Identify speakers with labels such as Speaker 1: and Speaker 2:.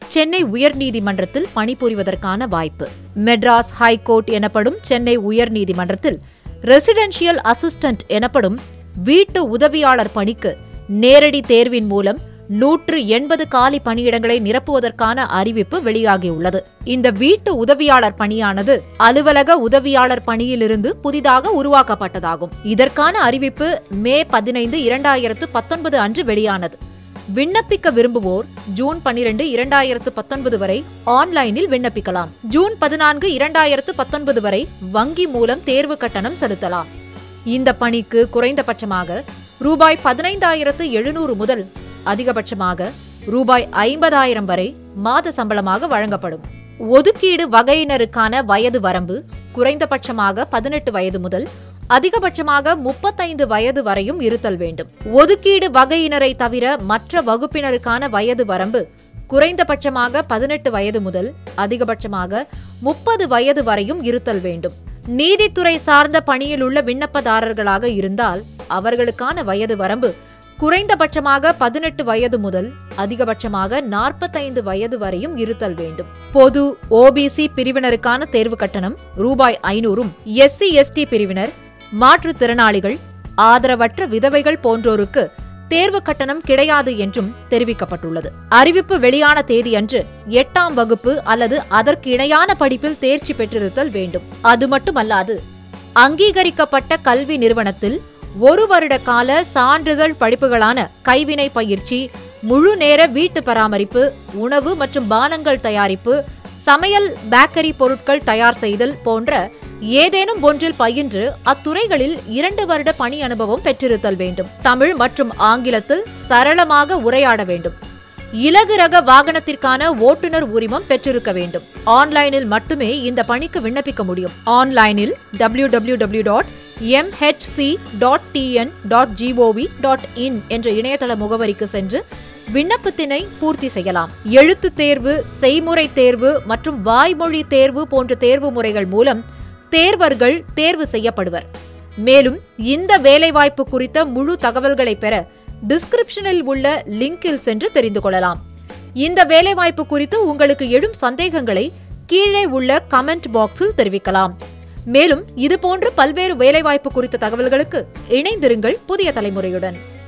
Speaker 1: சென்னை உயர்நீதிமன்றத்தில் பணிபுரிவதற்கான வாய்ப்பு மெட்ராஸ் ஹைகோர்ட் எனப்படும் சென்னை உயர்நீதிமன்றத்தில் ரெசிடென்ஷியல் அசிஸ்டன்ட் எனப்படும் வீட்டு உதவியாளர் பணிக்கு நேரடி தேர்வின் மூலம் நூற்று எண்பது காலி பணியிடங்களை நிரப்புவதற்கான அறிவிப்பு வெளியாகியுள்ளது இந்த வீட்டு உதவியாளர் பணியானது அலுவலக உதவியாளர் பணியிலிருந்து புதிதாக உருவாக்கப்பட்டதாகும் இதற்கான அறிவிப்பு மே பதினைந்து இரண்டாயிரத்து பத்தொன்பது அன்று வெளியானது விண்ணப்பிக்க விரும்புவோர் ஜூன் பனிரெண்டு இரண்டாயிரத்து பத்தொன்பது வரை ஆன்லைனில் விண்ணப்பிக்கலாம் ஜூன் பதினான்கு இரண்டாயிரத்து பத்தொன்பது வரை வங்கி மூலம் தேர்வு கட்டணம் செலுத்தலாம் இந்த பணிக்கு குறைந்தபட்சமாக ரூபாய் பதினைந்தாயிரத்து எழுநூறு முதல் அதிகபட்சமாக ரூபாய் ஐம்பதாயிரம் வரை மாத சம்பளமாக வழங்கப்படும் ஒதுக்கீடு வகையினருக்கான வயது வரம்பு குறைந்தபட்சமாக பதினெட்டு வயது முதல் அதிகபட்சமாக முப்பத்தைந்து வயது வரையும் இருத்தல் வேண்டும் ஒதுக்கீடு வகையினரை தவிர மற்ற வகுப்பினருக்கான வயது வரம்பு குறைந்தபட்சமாக பதினெட்டு வயது முதல் அதிகபட்சமாக முப்பது வயது வரையும் இருத்தல் வேண்டும் நீதித்துறை சார்ந்த பணியில் உள்ள விண்ணப்பதாரர்களாக இருந்தால் அவர்களுக்கான வயது வரம்பு குறைந்தபட்சமாக பதினெட்டு வயது முதல் அதிகபட்சமாக நாற்பத்தைந்து வயது வரையும் இருத்தல் வேண்டும் பொது ஓபிசி பிரிவினருக்கான தேர்வு கட்டணம் ரூபாய் ஐநூறும் எஸ்சி எஸ்டி பிரிவினர் மாற்றுத்திறனாளிகள் ஆதரவற்ற விதவைகள் போன்றோருக்கு தேர்வு கட்டணம் கிடையாது என்றும் தெரிவிக்கப்பட்டுள்ளது அறிவிப்பு வெளியான தேதியன்று எட்டாம் வகுப்பு அல்லது அதற்கு இணையான படிப்பில் தேர்ச்சி பெற்றிருத்தல் வேண்டும் அது மட்டுமல்லாது அங்கீகரிக்கப்பட்ட கல்வி நிறுவனத்தில் ஒரு வருட கால சான்றிதழ் படிப்புகளான கைவினை பயிற்சி முழு நேர வீட்டு பராமரிப்பு உணவு மற்றும் பானங்கள் தயாரிப்பு சமையல் பேக்கரி பொருட்கள் தயார் செய்தல் போன்ற ஏதேனும் ஒன்றில் பயின்று அத்துறைகளில் இரண்டு வருட பணி அனுபவம் பெற்றிருத்தல் வேண்டும் தமிழ் மற்றும் ஆங்கிலத்தில் சரளமாக உரையாட வேண்டும் இலகு ரக வாகனத்திற்கான ஓட்டுநர் உரிமம் பெற்றிருக்க வேண்டும் ஆன்லைனில் மட்டுமே இந்த பணிக்கு விண்ணப்பிக்க முடியும் ஆன்லைனில் W W W dot MHC dot TN dot GOV dot in என்ற இணையதள முகவரிக்கு சென்று விண்ணப்பத்தினை பூர்த்தி செய்யலாம் எழுத்துத் தேர்வு செய்முறை தேர்வு மற்றும் வாய்மொழி தேர்வு போன்ற தேர்வு முறைகள் மூலம் தேர்வர்கள் தேர்வு செய்யப்படுவர் மேலும் இந்த வேலைவாய்ப்பு குறித்த முழு தகவல்களை பெற டிஸ்கிரிப்ஷனில் உள்ள லிங்கில் சென்று தெரிந்து கொள்ளலாம் இந்த வேலைவாய்ப்பு குறித்து உங்களுக்கு எழும் சந்தேகங்களை கீழே உள்ள கமெண்ட் பாக்ஸில் தெரிவிக்கலாம் மேலும் இதுபோன்ற பல்வேறு வேலைவாய்ப்பு குறித்த தகவல்களுக்கு இணைந்திருங்கள் புதிய தலைமுறையுடன்